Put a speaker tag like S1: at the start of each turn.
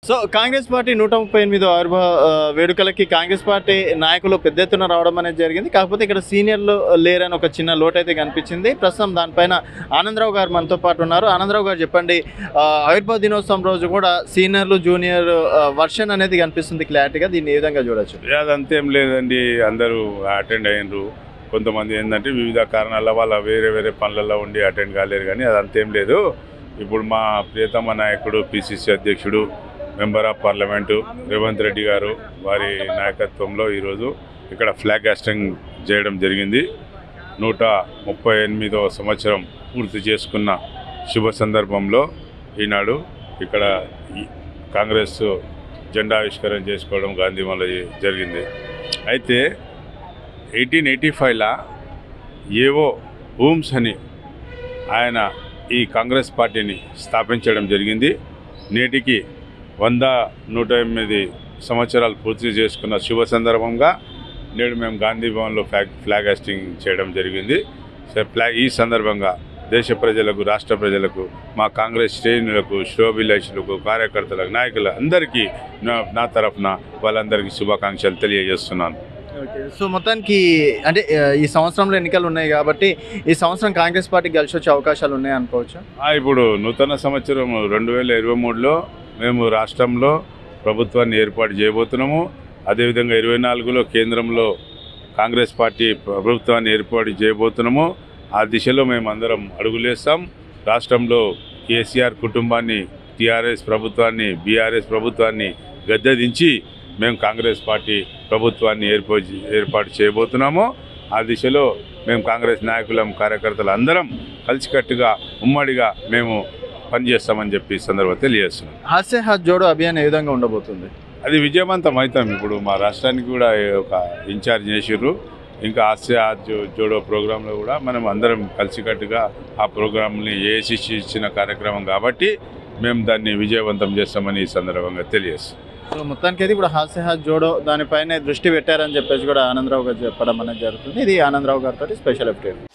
S1: so Congress party నూట ముప్పై ఎనిమిదో ఆవిర్భావ ఆ, వేడుకలకి కాంగ్రెస్ పార్టీ నాయకులు పెద్ద ఎత్తున రావడం అనేది జరిగింది కాకపోతే ఇక్కడ సీనియర్లు లేరని ఒక చిన్న లోటు అయితే కనిపించింది ప్రస్తుతం దానిపైన ఆనందరావు గారు మనతో పాటు ఉన్నారు ఆనందరావు గారు చెప్పండి ఆ, ఆవిర్భావ దినోత్సవం రోజు కూడా సీనియర్లు జూనియర్ వర్షన్ అనేది కనిపిస్తుంది క్లారిటీగా దీన్ని ఏ విధంగా చూడొచ్చు
S2: ఏ అదంతేం లేదండి అందరూ అటెండ్ అయ్యారు కొంతమంది ఏంటంటే వివిధ కారణాల వాళ్ళ వేరే వేరే పనులలో ఉండి అటెండ్ కాలేరు కానీ అదంతేం లేదు ఇప్పుడు మా ప్రియతమ నాయకుడు పిసిసి అధ్యక్షుడు member of parliament Revanth Reddy గారు వారి నాయకత్వంలో ఈరోజు ఇక్కడ ఫ్లాగ్ హాస్టింగ్ చేయడం జరిగింది నూట ముప్పై ఎనిమిదవ సంవత్సరం పూర్తి చేసుకున్న శుభ సందర్భంలో ఈనాడు ఇక్కడ ఈ కాంగ్రెస్ జెండా ఆవిష్కరణ చేసుకోవడం గాంధీ వల్ల జరిగింది అయితే ఎయిటీన్ ఎయిటీ ఫైవ్లో ఏవో హూమ్స్ అని ఆయన ఈ కాంగ్రెస్ పార్టీని స్థాపించడం జరిగింది నేటికి వంద నూట ఎనిమిది సంవత్సరాలు పూర్తి చేసుకున్న శుభ సందర్భంగా నేడు మేము గాంధీ భవన్లో ఫ్లాగ్ ఫ్లాగ్ హాస్టింగ్ చేయడం జరిగింది సో ఫ్లాగ్ ఈ సందర్భంగా దేశ ప్రజలకు రాష్ట్ర ప్రజలకు మా కాంగ్రెస్ శ్రేణులకు శోభిలాషులకు కార్యకర్తలకు నాయకులు అందరికీ నా నా తరఫున వాళ్ళందరికీ శుభాకాంక్షలు తెలియజేస్తున్నాను
S1: ఓకే సో మొత్తానికి అంటే ఆ, ఈ సంవత్సరంలో ఎన్నికలు ఉన్నాయి కాబట్టి ఈ సంవత్సరం కాంగ్రెస్ పార్టీకి కలిసి వచ్చే అవకాశాలు ఉన్నాయి అనుకోవచ్చు
S2: ఆ, ఇప్పుడు నూతన సంవత్సరం రెండు వేల ఇరవై మూడులో మేము రాష్ట్రంలో ప్రభుత్వాన్ని ఏర్పాటు చేయబోతున్నాము అదేవిధంగా ఇరవై నాలుగులో కేంద్రంలో కాంగ్రెస్ పార్టీ ప్రభుత్వాన్ని ఏర్పాటు చేయబోతున్నాము ఆ దిశలో మేము అందరం అడుగులేస్తాం రాష్ట్రంలో కేసీఆర్ కుటుంబాన్ని టీఆర్ఎస్ ప్రభుత్వాన్ని బీఆర్ఎస్ ప్రభుత్వాన్ని గద్దెదించి మేము కాంగ్రెస్ పార్టీ ప్రభుత్వాన్ని ఏర్పాటు ఏర్పాటు చేయబోతున్నాము ఆ దిశలో మేము కాంగ్రెస్ నాయకులం కార్యకర్తలు అందరం కలిసికట్టుగా ఉమ్మడిగా మేము పనిచేస్తామని చెప్పి ఈ సందర్భంగా తెలియజేస్తున్నాం
S1: హాస్య హాత్ జోడో అభియాన్ ఏ విధంగా ఉండబోతుంది
S2: అది విజయవంతం అవుతాం ఇప్పుడు మా రాష్ట్రానికి కూడా ఒక ఇన్ఛార్జ్ చేసిర్రు ఇంకా హాస్య జో- జోడో ప్రోగ్రాంలో కూడా మనం అందరం కలిసికట్టుగా ఆ ప్రోగ్రాంని ఏసీసీ ఇచ్చిన కార్యక్రమం కాబట్టి మేము దాన్ని విజయవంతం చేస్తామని ఈ సందర్భంగా తెలియజేస్తాం
S1: సో మొత్తానికి అయితే ఇప్పుడు హాస్య హాత్ జోడో దానిపైన దృష్టి పెట్టారని చెప్పేసి కూడా ఆనందరావు గారు చెప్పడం అనేది జరుగుతుంది ఇది ఆనందరావు గారితో స్పెషల్ అప్డేట్